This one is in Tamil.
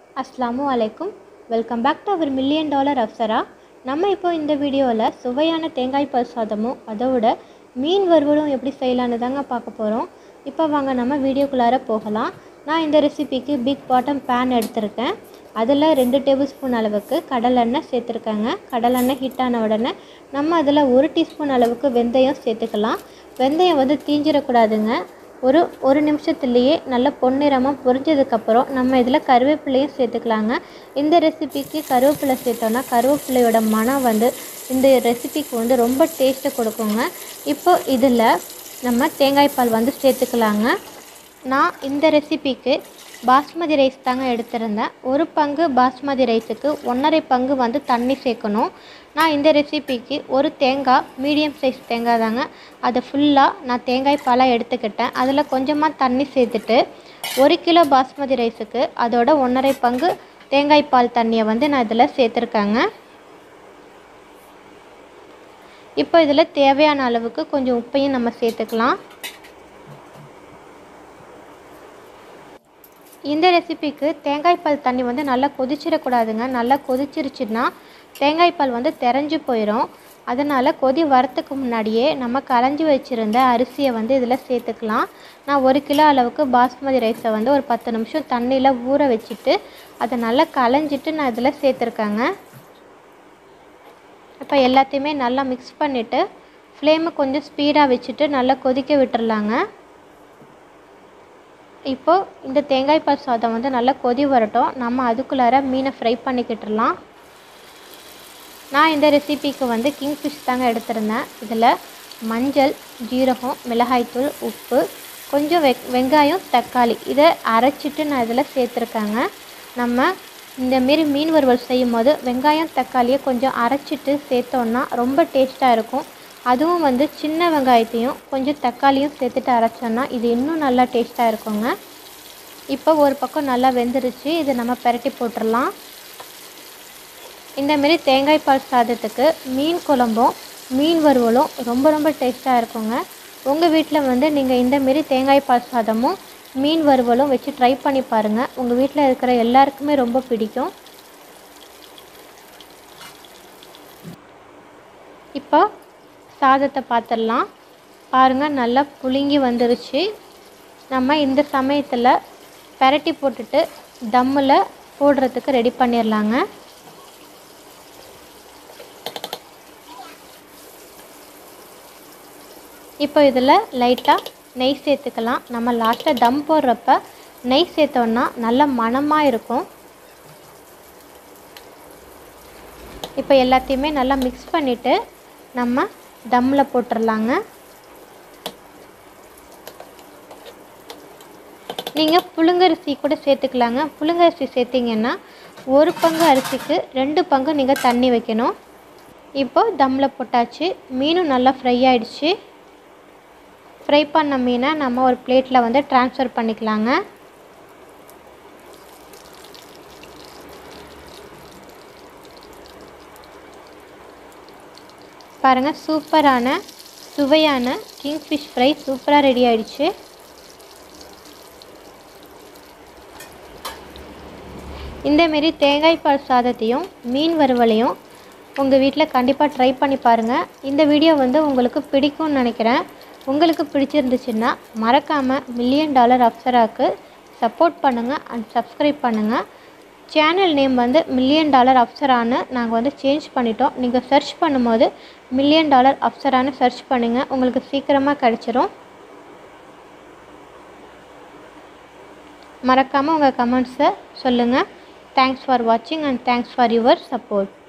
அஸ்ஸலாமு அலைக்கும் welcome back to our million dollar Apsara நம்ம இப்போ இந்த வீடியோவில் சுவையான தேங்காய் பால் சாதமும் அதோட மீன் வறுவலும் எப்படி செய்யலான்னு தாங்க பார்க்க போகிறோம் இப்போ வாங்க நம்ம வீடியோக்குள்ளார போகலாம் நான் இந்த ரெசிபிக்கு பிக் பாட்டம் பேன் எடுத்திருக்கேன் அதில் ரெண்டு டேபிள் ஸ்பூன் அளவுக்கு கடலெண்ணெய் சேர்த்துருக்கேங்க கடலெண்ணெய் ஹீட் ஆன உடனே நம்ம அதில் ஒரு டீஸ்பூன் அளவுக்கு வெந்தயம் சேர்த்துக்கலாம் வெந்தயம் வந்து தீஞ்சிடக்கூடாதுங்க ஒரு ஒரு நிமிஷத்துலேயே நல்ல பொன்னிறமாக பொரிஞ்சதுக்கப்புறம் நம்ம இதில் கருவேப்பிலையும் சேர்த்துக்கலாங்க இந்த ரெசிபிக்கு கருவேப்பிலை சேர்த்தோன்னா கருவேப்பிலையோட மனம் வந்து இந்த ரெசிபிக்கு வந்து ரொம்ப டேஸ்ட்டை கொடுக்குங்க இப்போ இதில் நம்ம தேங்காய் பால் வந்து சேர்த்துக்கலாங்க நான் இந்த ரெசிபிக்கு பாஸ்மதி ரைஸ் தாங்க எடுத்திருந்தேன் ஒரு பங்கு பாஸ்மதி ரைஸுக்கு ஒன்றரை பங்கு வந்து தண்ணி சேர்க்கணும் நான் இந்த ரெசிபிக்கு ஒரு தேங்காய் மீடியம் சைஸ் தேங்காய் தாங்க அதை ஃபுல்லாக நான் தேங்காய் பாலாக எடுத்துக்கிட்டேன் அதில் கொஞ்சமாக தண்ணி சேர்த்துட்டு ஒரு கிலோ பாஸ்மதி ரைஸுக்கு அதோட ஒன்றரை பங்கு தேங்காய் பால் தண்ணியை வந்து நான் இதில் சேர்த்துருக்கேங்க இப்போ இதில் தேவையான அளவுக்கு கொஞ்சம் உப்பையும் நம்ம சேர்த்துக்கலாம் இந்த ரெசிபிக்கு தேங்காய் பால் தண்ணி வந்து நல்லா கொதிச்சிடக்கூடாதுங்க நல்லா கொதிச்சிருச்சுன்னா தேங்காய் பால் வந்து தெரிஞ்சு போயிடும் அதனால் கொதி வரத்துக்கு முன்னாடியே நம்ம களைஞ்சி வச்சுருந்த அரிசியை வந்து இதில் சேர்த்துக்கலாம் நான் ஒரு கிலோ அளவுக்கு பாஸ்மதி ரைஸை வந்து ஒரு பத்து நிமிஷம் தண்ணியில் ஊற வச்சுட்டு அதை நல்லா களைஞ்சிட்டு நான் இதில் சேர்த்துருக்கேங்க இப்போ எல்லாத்தையுமே நல்லா மிக்ஸ் பண்ணிவிட்டு ஃப்ளேமை கொஞ்சம் ஸ்பீடாக வச்சுட்டு நல்லா கொதிக்க விட்டுறலாங்க இப்போது இந்த தேங்காய் பால் சாதம் வந்து நல்லா கொதி வரட்டும் நம்ம அதுக்குள்ளார மீனை ஃப்ரை பண்ணிக்கிட்டுலாம் நான் இந்த ரெசிபிக்கு வந்து கிங் ஃபிஷ் தாங்க எடுத்திருந்தேன் இதில் மஞ்சள் ஜீரகம் மிளகாய்த்தூள் உப்பு கொஞ்சம் வெ வெங்காயம் தக்காளி இதை அரைச்சிட்டு நான் இதில் சேர்த்துருக்கேங்க நம்ம இந்தமாரி மீன் வறுவல் செய்யும் போது வெங்காயம் தக்காளியை கொஞ்சம் அரைச்சிட்டு சேர்த்தோன்னா ரொம்ப டேஸ்ட்டாக இருக்கும் அதுவும் வந்து சின்ன வெங்காயத்தையும் கொஞ்சம் தக்காளியும் சேர்த்துட்டு அரைச்சோன்னா இது இன்னும் நல்லா டேஸ்ட்டாக இருக்குங்க இப்போ ஒரு பக்கம் நல்லா வெந்துருச்சு இதை நம்ம பெரட்டி போட்டுடலாம் இந்தமாரி தேங்காய் பால் சாதத்துக்கு மீன் குழம்பும் மீன் வறுவலும் ரொம்ப ரொம்ப டேஸ்ட்டாக இருக்குங்க உங்கள் வீட்டில் வந்து நீங்கள் இந்தமாரி தேங்காய் பால் சாதமும் மீன் வறுவலும் வச்சு ட்ரை பண்ணி பாருங்கள் உங்கள் வீட்டில் இருக்கிற எல்லாருக்குமே ரொம்ப பிடிக்கும் இப்போ சாதத்தை பார்த்துடலாம் பாருங்கள் நல்லா புழுங்கி வந்துருச்சு நம்ம இந்த சமயத்தில் பெரட்டி போட்டுட்டு தம்மில் போடுறதுக்கு ரெடி பண்ணிடலாங்க இப்போ இதில் லைட்டாக நெய் சேர்த்துக்கலாம் நம்ம லாஸ்ட்டாக தம் போடுறப்ப நெய் சேர்த்தோன்னா நல்ல மணமாக இருக்கும் இப்போ எல்லாத்தையுமே நல்லா மிக்ஸ் பண்ணிவிட்டு நம்ம தம்மில் போட்டுடலாங்க நீங்கள் புழுங்கரிசி கூட சேர்த்துக்கலாங்க புழுங்கரிசி சேர்த்திங்கன்னா ஒரு பங்கு அரிசிக்கு ரெண்டு பங்கு நீங்கள் தண்ணி வைக்கணும் இப்போ தம்மில் போட்டாச்சு மீனும் நல்லா ஃப்ரை ஆகிடுச்சு ஃப்ரை பண்ண மீனை நம்ம ஒரு பிளேட்டில் வந்து ட்ரான்ஸ்ஃபர் பண்ணிக்கலாங்க பாருங்கள் சூப்பரான சுவையான கிங்ஃபிஷ் ஃப்ரை சூப்பராக ரெடி ஆயிடுச்சு இந்தமாரி தேங்காய் பால் சாதத்தையும் மீன் வறுவலையும் உங்கள் வீட்டில் கண்டிப்பாக ட்ரை பண்ணி பாருங்கள் இந்த வீடியோ வந்து உங்களுக்கு பிடிக்கும்னு நினைக்கிறேன் உங்களுக்கு பிடிச்சிருந்துச்சுன்னா மறக்காமல் மில்லியன் டாலர் அப்சராவுக்கு சப்போர்ட் பண்ணுங்கள் அண்ட் சப்ஸ்கிரைப் பண்ணுங்கள் சேனல் நேம் வந்து மில்லியன் டாலர் அப்சரான்னு நாங்கள் வந்து சேஞ்ச் பண்ணிட்டோம் நீங்கள் சர்ச் பண்ணும்போது மில்லியன் டாலர் அப்சரான்னு சர்ச் பண்ணுங்கள் உங்களுக்கு சீக்கிரமாக கிடச்சிரும் மறக்காமல் உங்கள் கமெண்ட்ஸை சொல்லுங்கள் தேங்க்ஸ் ஃபார் வாட்சிங் and thanks for your support